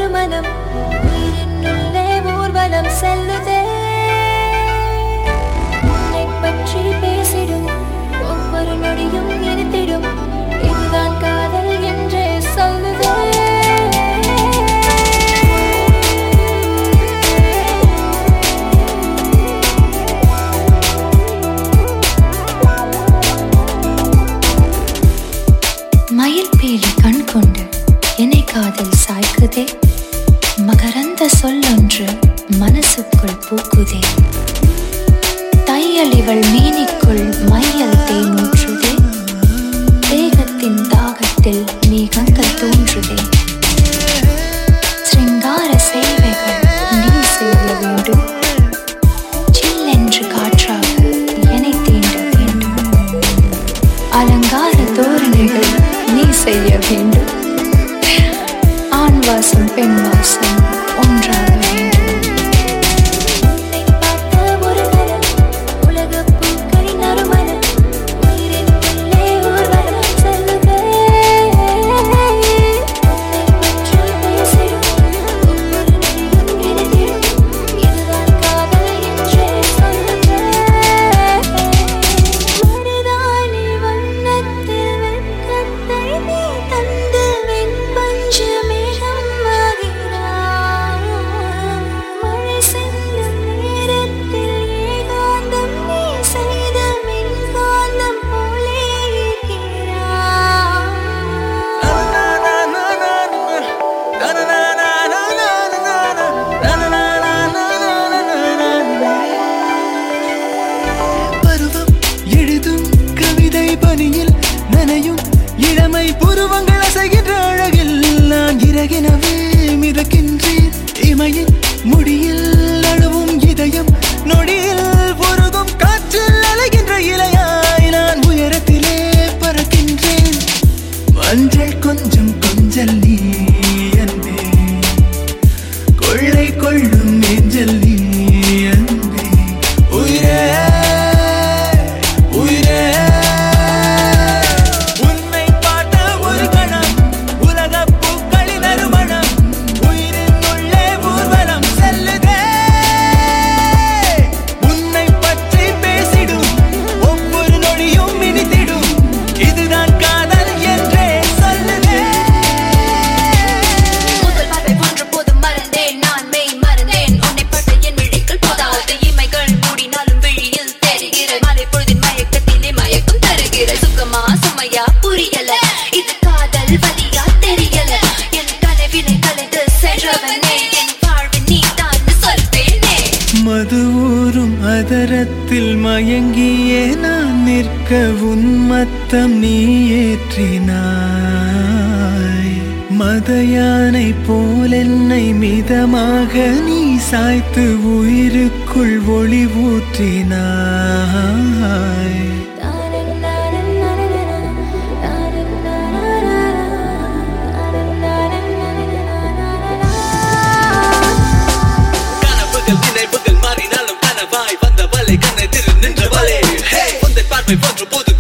நறுமணம் உயிரினுள்ளே ஊர்வலம் செல்லுதே உன்னைப் பற்றி பேசிடும் ஒவ்வொரு நொடியும் இனித்திடும் இதுதான் காதல் என்றே சொல்லுதே மயில் பீலி கண் கொண்டு என்னை காதல் சாய்க்குதே மகரந்த சொல்லொன்று மனசுக்குள் பூக்குதே தையல் இவள் மீனிக்குள் மையல் தேனூற்றுதே தேகத்தின் தாகத்தில் மேகங்கள் தோன்றுதே சிருங்கார சேவைகள் நீ செய்ய வேண்டும் சில்லென்று காற்றாக என்னை தீண்ட வேண்டும் அலங்கார தோரணைகள் நீ செய்ய வேண்டும் ஆண் வாசம் பெண் வாசம் ஒன்றாக வேண்டும் உன்னை பார்த்த ஒரு கணம் உலகப் பூக்களின் நறுமணம் உயிரின் உள்ளே ஊர்வலம் செல்லுதே உன்னைப் பற்றி பேசிடும் ஒவ்வொரு நொடியும் இனிதிடும் இதுதான் காதல் என்றே சொல்லுதே மருதாணி வண்ணத்தில் வெட்கத்தை நீ தந்து வெண்பஞ்சு மேகமாகிறாய். மழை செல்லும் நேரத்தில் ஏகாந்தம் நீ செய்த மின்காந்தம் போலே இருக்கிறாய். பருவம் எழுதும் கவிதை பனியில் நனையும் இளமை புருவங்கள் அசைகின்ற அழகில் நான் இறகினவே மிதக்கின்றேன் இமையின் முடியில் அழுவும் இதயம் நொடியில் பொருதும் காற்றில் அலைகின்ற இலையாய் நான் உயரத்திலே பறக்கின்றேன் மஞ்சள் கொஞ்சம் கொஞ்சல் நீ அன்பே கொள்ளை கொள்ளும் நெஞ்சல் நீ அன்பே உயிரே உயிரே உன்னை பார்த்த ஒரு கணம் உலக பூக்களின் நறுமணம் உயிரின் உள்ளே ஊர்வலம் செல்லுதே உன்னை பற்றி பேசிடும் ஒவ்வொரு நொடியும் இனித்திடும் இதுதான் காதல் என்றே சொல்லுதே முதல் பார்வை ஒன்று போதும் மறந்தேன் நான் மெய் மறந்தேன் உன்னை பட்ட என் விழிகள் போதாது இமைகள் மூடினாலும் விழியில் தெரிகிற மலை பொழுதின் மயக்கத்திலே மயக்கம் தருகிற சுகமா சுமையா புரியல இது காதல் வலியா தெரியல என் கனவினை கலைந்து சென்றவனே என் வாழ்வு நீ தான் சொல்வேனே மது ஊறும் அதரத்தில் மயங்கியே நான் நிற்க உன்மத்தம் நீ ஏற்றினாய் மத யானை போல் என்னை மிதமாக நீ சாய்த்து உயிருக்குள் ஒளி ஊற்றினாய் கனவுகள் நினைவுகள் மாறினாலும் கனவாய் வந்த வலை கண்ணை திரு நின்ற வலை உந்தன் பார்வை போன்று புது